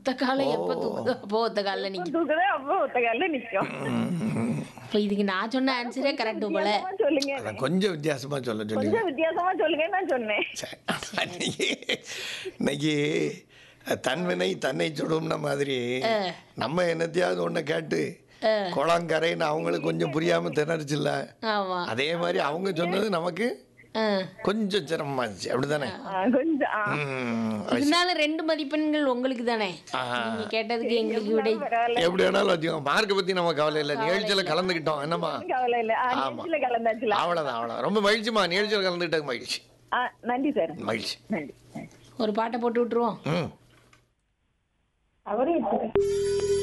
ஒத்த காலம் எப்ப தூக்குதோ அப்போ ஒத்த காலில் நிக்கும் தூக்குதே அப்போ ஒத்த கால்ல நிக்கும் இப்போ இதுக்கு நான் சொன்ன ஆன்சரே கரெக்ட் போல வித்தியாசமா சொல்லுங்க அதான் கொஞ்சம் வித்தியாசமா சொல்ல சொல்லி கொஞ்சம் வித்தியாசமா சொல்லுங்க நான் சொன்னேன் சரி. இன்னைக்கு இன்னைக்கு தன்வினை தன்னை சுடும்ன மாதிரி நம்ம என்னத்தையாவது ஒண்ணு கேட்டு குளங்கரைன்னு அவங்களுக்கு கொஞ்சம் புரியாம திணறுச்சுல்ல ஆமா அதே மாதிரி அவங்க சொன்னது நமக்கு ஆ. கொஞ்சம் சிரமமாச்சு அப்படிதானே ஆ, கொஞ்சம் ஆ. ம், அது இருந்தாலும் ரெண்டு மதிப்பெண்கள் உங்களுக்கு தானே நீங்க கேட்டதுக்கு எங்களுக்கு விடை பரவாயில்ல எப்படி வேணாலும் வச்சுக்கோங்க மார்க்கை பத்தி நம்ம கவலை இல்லை நிகழ்ச்சியில கலந்துக்கிட்டோம் என்னம்மா கவலை இல்ல ஆ, ஆமா. நிகழ்ச்சியில கலந்தாச்சுல அவ்வளவுதான் அவ்வளவுதான் ரொம்ப மகிழ்ச்சிமா நிகழ்ச்சியில் கலந்துக்கிட்டது மகிழ்ச்சி ஆ, நன்றி சார் மகிழ்ச்சி நன்றி நன்றி. ஒரு பாட்டை போட்டு விட்டுருவோம் ம் அவரே எடுத்துக்க.